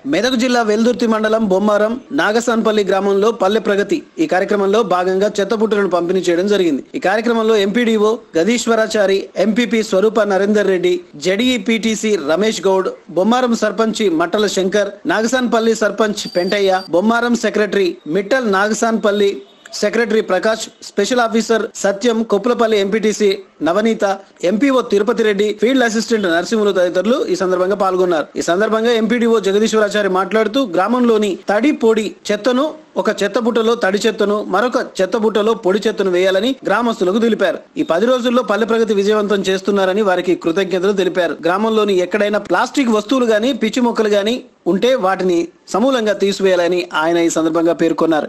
మెదక్ జిల్లా వెల్దుర్తి మండలం బొమ్మారం నాగసాన్పల్లి గ్రామంలో పల్లె ప్రగతి ఈ కార్యక్రమంలో భాగంగా చెత్తపుట్టులను పంపిణీ చేయడం జరిగింది ఈ కార్యక్రమంలో ఎంపీడీఓ గదీశ్వరాచారి ఎంపీపీ స్వరూప నరేందర్ రెడ్డి జడిఈ PTC Ramesh Goud Bommaram sarpanch Mattala Shankar Nagasanpalli sarpanch Pentaiah Bommaram secretary Mittal Nagasanpalli secretary Prakash special officer Satyam Koppulapalli MPTC Navaneetha MPO Tirupati Reddy field assistant Narasimhulu తదితరులు ఈ సందర్భంగా పాల్గొన్నారు ఈ సందర్భంగా ఎంపీడీఓ జగదీశ్వరాచారి మాట్లాడుతూ గ్రామంలోని తడి పొడి చెత్తను ఒక చెత్త బుట్టలో తడి చెత్తను మరొక చెత్త బుట్టలో పొడి చెత్తను వేయాలని గ్రామస్తులకు తెలిపారు ఈ పది రోజుల్లో పల్లె ప్రగతి విజయవంతం చేస్తున్నారని వారికి కృతజ్ఞతలు తెలిపారు గ్రామంలోని ఎక్కడైనా ప్లాస్టిక్ వస్తువులు గాని పిచ్చి మొక్కలు గాని ఉంటే వాటిని సమూలంగా తీసివేయాలని ఆయన ఈ సందర్భంగా పేర్కొన్నారు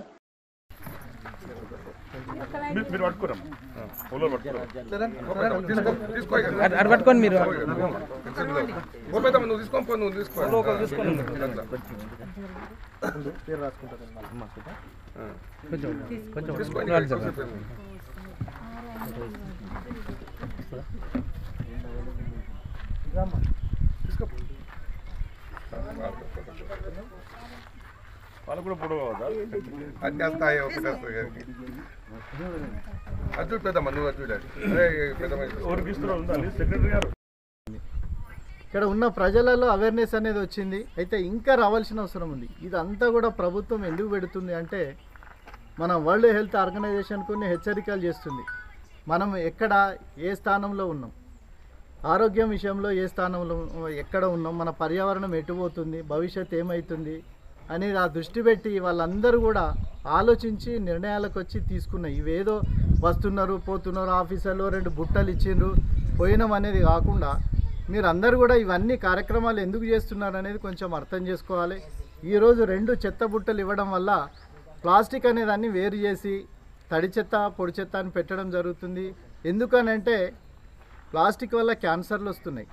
మీరు మీరు పట్టుకున్నాం పూలలో పట్టుకున్నాం అటు అటు పట్టుకోండి మీరు నువ్వు తీసుకొని పో నువ్వు తీసుకో కొంచెం కొంచెం తీసుకో వాళ్ళు సార్. వాళ్ళు కూడా పొడవు అవుతా అడ్డేస్తాయి ఒకటి వస్తాయి అది చూడు పెద్దమ్మ నువ్వు అది చూడాలి అరే పెద్దమ్మ ఇది చూడు. ఎవరికి ఇస్తున్నారు ఉండాలి సెక్రటరీ గారు ఇక్కడ ఉన్న ప్రజలలో అవేర్నెస్ అనేది వచ్చింది అయితే ఇంకా రావాల్సిన అవసరం ఉంది ఇదంతా కూడా ప్రభుత్వం ఎందుకు పెడుతుంది అంటే మన వరల్డ్ హెల్త్ ఆర్గనైజేషన్ కొన్ని హెచ్చరికలు చేస్తుంది మనం ఎక్కడ ఏ స్థానంలో ఉన్నాం ఆరోగ్యం విషయంలో ఏ స్థానంలో ఎక్కడ ఉన్నాం మన పర్యావరణం ఎటుపోతుంది భవిష్యత్ ఏమవుతుంది అనేది ఆ దృష్టి పెట్టి వాళ్ళందరూ కూడా ఆలోచించి నిర్ణయాలకు వచ్చి తీసుకున్నాయి ఇవేదో వస్తున్నారు పోతున్నారు ఆఫీసర్లు రెండు బుట్టలు ఇచ్చిండ్రు పోయినాం అనేది కాకుండా మీరు అందరూ కూడా ఇవన్నీ కార్యక్రమాలు ఎందుకు చేస్తున్నారు అనేది కొంచెం అర్థం చేసుకోవాలి ఈరోజు రెండు చెత్త బుట్టలు ఇవ్వడం వల్ల ప్లాస్టిక్ అనే దాన్ని వేరు చేసి తడి చెత్త పొడి చెత్త అని పెట్టడం జరుగుతుంది ఎందుకనంటే ప్లాస్టిక్ వల్ల క్యాన్సర్లు వస్తున్నాయి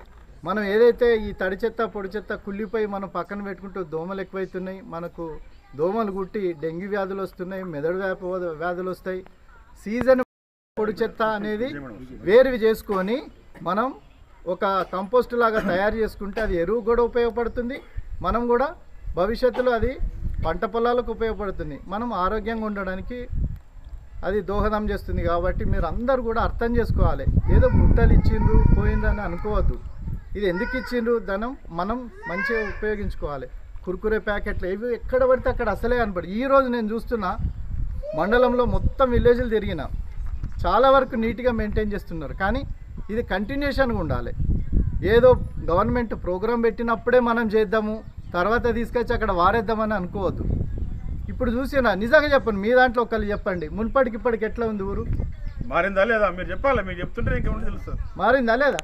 మనం ఏదైతే ఈ తడి చెత్త పొడి చెత్త కుళ్ళిపోయి మనం పక్కన పెట్టుకుంటూ దోమలు ఎక్కువైతున్నాయి మనకు దోమలు గుట్టి డెంగ్యూ వ్యాధులు వస్తున్నాయి మెదడు వ్యాప వ్యాధులు వస్తాయి సీజన్ పొడి చెత్త అనేది వేరు చేసుకొని మనం ఒక కంపోస్ట్ లాగా తయారు చేసుకుంటే అది ఎరువు కూడా ఉపయోగపడుతుంది మనం కూడా భవిష్యత్తులో అది పంట పొలాలకు ఉపయోగపడుతుంది మనం ఆరోగ్యంగా ఉండడానికి అది దోహదం చేస్తుంది కాబట్టి మీరు అందరూ కూడా అర్థం చేసుకోవాలి ఏదో బుట్టలు ఇచ్చిండ్రు పోయిందని అనుకోవద్దు ఇది ఎందుకు ఇచ్చిండ్రు ధనం మనం మంచిగా ఉపయోగించుకోవాలి కుర్కురే ప్యాకెట్లు ఇవి ఎక్కడ పడితే అక్కడ అసలే కనపడి ఈ రోజు నేను చూస్తున్నా మండలంలో మొత్తం విలేజ్లు తిరిగిన చాలా వరకు నీట్గా మెయింటైన్ చేస్తున్నారు కానీ ఇది కంటిన్యూషన్గా ఉండాలి ఏదో గవర్నమెంట్ ప్రోగ్రాం పెట్టినప్పుడే మనం చేద్దాము తర్వాత తీసుకొచ్చి అక్కడ వారేద్దామని అనుకోవద్దు ఇప్పుడు చూసినా నిజంగా చెప్పండి మీ దాంట్లో ఒకళ్ళు చెప్పండి మున్పటికి ఇప్పటికి ఎట్లా ఉంది ఊరు మారిందా లేదా మీరు చెప్పాలి మీరు చెప్తుంటే ఇంకేముంది తెలుస్తుంది మారిందా లేదా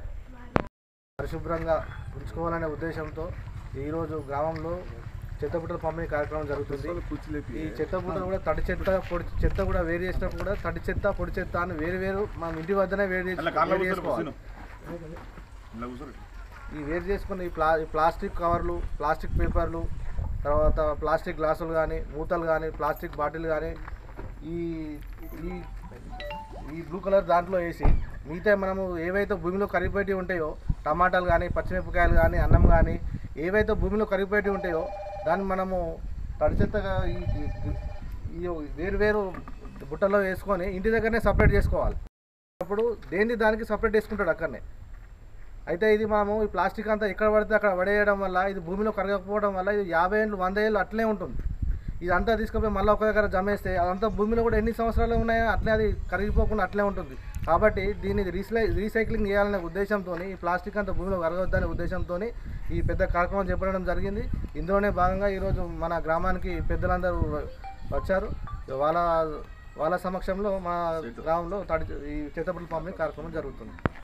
పరిశుభ్రంగా ఉంచుకోవాలనే ఉద్దేశంతో ఈరోజు గ్రామంలో చెత్తబుట్టల పంపిణీ కార్యక్రమం జరుగుతుంది ఈ చెత్తబుట్టలు కూడా తడి చెత్త పొడి చెత్త కూడా వేరు చేసినప్పుడు కూడా తడి చెత్త పొడి చెత్త అని వేరు వేరు మనం ఇంటి వద్దనే వేరు చేసి అట్లా కార్లో వేరు కూర్చోరు చేసుకోవాలి ఇలా కూర్చోరు ఈ వేరు చేసుకున్న ఈ ప్లా ఈ ప్లాస్టిక్ కవర్లు ప్లాస్టిక్ పేపర్లు తర్వాత ప్లాస్టిక్ గ్లాసులు కానీ మూతలు కానీ ప్లాస్టిక్ బాటిల్ కానీ ఈ ఈ ఈ బ్లూ కలర్ దాంట్లో వేసి మిగతా మనము ఏవైతే భూమిలో కరిగిపోయి ఉంటాయో టమాటాలు కానీ పచ్చిమిరపకాయలు కానీ అన్నం కానీ ఏవైతే భూమిలో కరిగిపోయి ఉంటాయో దాన్ని మనము తడి చెత్తగా ఈ ఈ- ఈ వేరు వేరు బుట్టలో వేసుకొని ఇంటి దగ్గరనే సపరేట్ చేసుకోవాలి అప్పుడు దేన్ని దానికి సపరేట్ చేసుకుంటాడు అక్కడనే అయితే ఇది మనము ఈ ప్లాస్టిక్ అంతా ఎక్కడ పడితే అక్కడ పడేయడం వల్ల ఇది భూమిలో కరగకపోవడం వల్ల ఇది యాభై ఏళ్ళు వంద ఏళ్ళు అట్లే ఉంటుంది ఇదంతా తీసుకుపోయి మళ్ళీ ఒక దగ్గర జమేస్తే అదంతా భూమిలో కూడా ఎన్ని సంవత్సరాలు ఉన్నాయో అట్లే అది కరిగిపోకుండా అట్లే ఉంటుంది కాబట్టి దీన్ని రీసై రీసైక్లింగ్ చేయాలనే ఉద్దేశంతో ఈ ప్లాస్టిక్ అంతా భూమిలో కరగొద్దనే ఉద్దేశంతో ఈ పెద్ద కార్యక్రమం చేపట్టడం జరిగింది ఇందులోనే భాగంగా ఈరోజు మన గ్రామానికి పెద్దలందరూ వచ్చారు వాళ్ళ వాళ్ళ సమక్షంలో మా గ్రామంలో తడి ఈ చెత్తపల్లి పంపిణీ కార్యక్రమం జరుగుతుంది